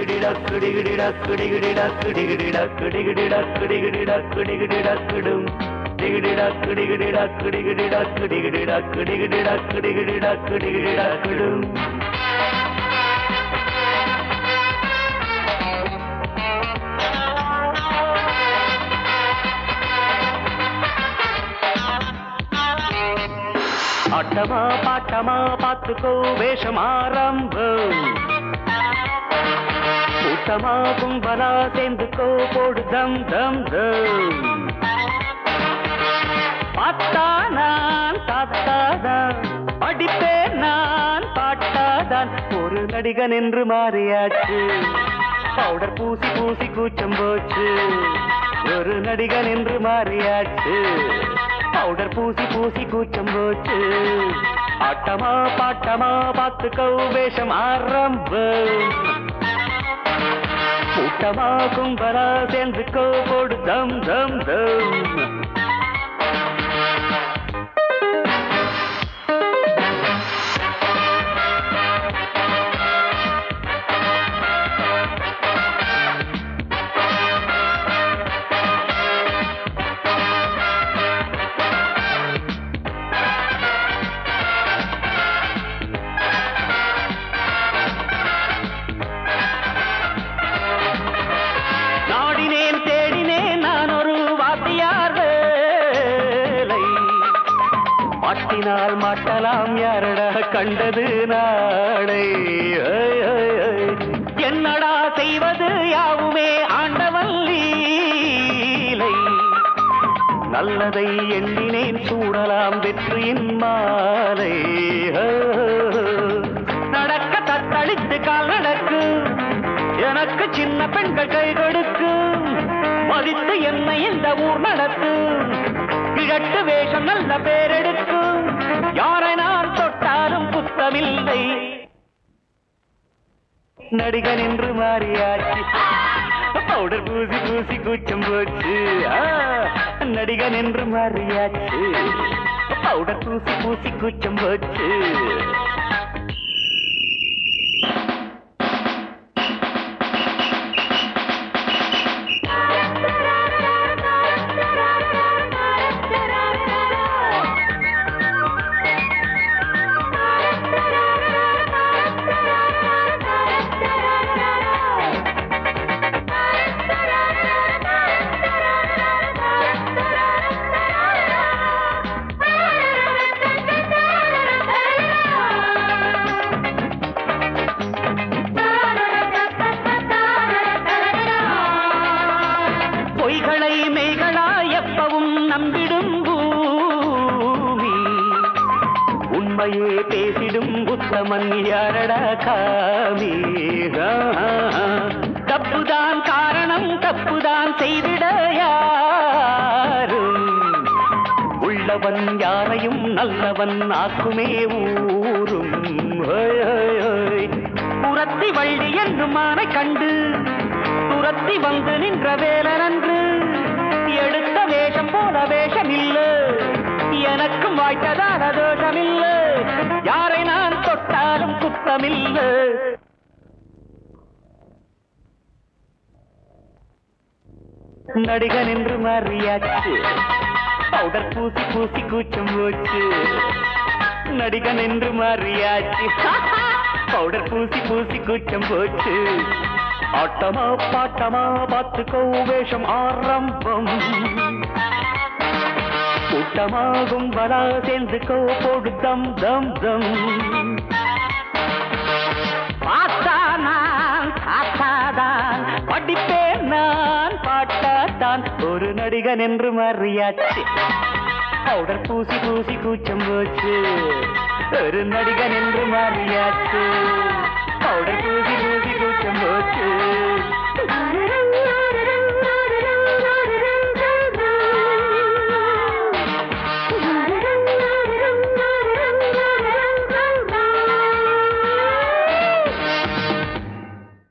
டிகிடி டக்கு டிகிடி டக்கு டிகிடி டக்கு டிகிடி டக்கு டிகிடி டக்கு டிகிடி டக்கு டிகிடி டக்குடும் டிகிடி டக்கு டிகிடி டக்கு டிகிடி டக்கு டிகிடி டக்கு டிகிடி டக்கு டிகிடி டக்கு டிகிடி டக்குடும் ஆட்டமா பாட்டமா பார்த்துக்கோ வேஷம் ஆரம்பம் கூட்டமா கும்பலா சேர்ந்துக்கோ போடு தம் தம் தம் பார்த்தா நான் தாத்தாதான் படிப்பேன் நான் பாட்டாதான் ஒரு நடிகன் என்று மாறியாச்சு பவுடர் பூசி பூசி கூச்சம் போச்சு ஒரு நடிகன் என்று மாறியாச்சு பவுடர் பூசி பூசி கூச்சம் போச்சு ஆட்டமா பாட்டமா பார்த்துக்கோ வேஷம் ஆரம்பம் கூட்டமா கும்பலா சேர்ந்துக்கோ போடு தம் தம் தம் நாடினேன் தேடினேன் நான் ஒரு வாத்தியார் வேலை மாட்டினால் மாட்டலாம் யாரடா கண்டது நாளை ஐ, ஐ, ஐ. என்னடா செய்வது யாவுமே ஆண்டவன் லீலை நல்லதை எண்ணினேன் சூடலாம் வெற்றியின் மாலை ஆ. நடக்க தத்தளித்து கால் நடக்கு எனக்கு சின்ன பெண்கள் கை கொடுக்கு மதித்து என்னை இந்த ஊர் நடத்து கிழட்டு வேஷம் நல்ல பேரெடுக்கும் யாரை நான் தொட்டாலும் குத்தமில்லை நடிகன் என்று மாறியாச்சு பவுடர் பூசி பூசி கூச்சம் போச்சு ஆ, நடிகன் என்று மாறியாச்சு பவுடர் பூசி பூசி கூச்சம் போச்சு பொய்களை மெய்களா எப்பவும் நம்பிடும் பூமி உண்மையே பேசிடும் உத்தமன் யாரடா காமி ஆ, தப்புதான் காரணம் தப்புதான் செய்திட யாரும் உள்ளவன் யாரையும் நல்லவன் ஆக்குமே ஊரும் ஓய், ஓய், ஓய். புறத்தி வள்ளி என்னும் மானை கண்டு துரத்தி வந்து நின்ற வேலனன்று எடுத்த வேஷம் போல வேஷம் இல்ல எனக்கும் வாய்த்ததான தோஷம் இல்ல யாரை நான் தொட்டாலும் குத்தமில்ல நடிகன் என்று மாறியாச்சு பவுடர் பூசி பூசி கூச்சம் போச்சு நடிகன் என்று மாறியாச்சு பவுடர் பூசி பூசி கூச்சம் போச்சு ஆட்டமா பாட்டமா பார்த்துக்கோ வேஷம் ஆரம்பம் கூட்டமாகும் வரா சேர்ந்துக்கோ போடு தம் தம் தம் பார்த்தா நான் தாத்தாதான் படிப்பேன் நான் பாட்டாதான் ஒரு நடிகன் என்று மாறியாச்சு பவுடர் பூசி பூசி கூச்சம் போச்சு ஒரு நடிகன் என்று மாறியாச்சு பவுடர் பூசி பூசி கூச்சம் போச்சு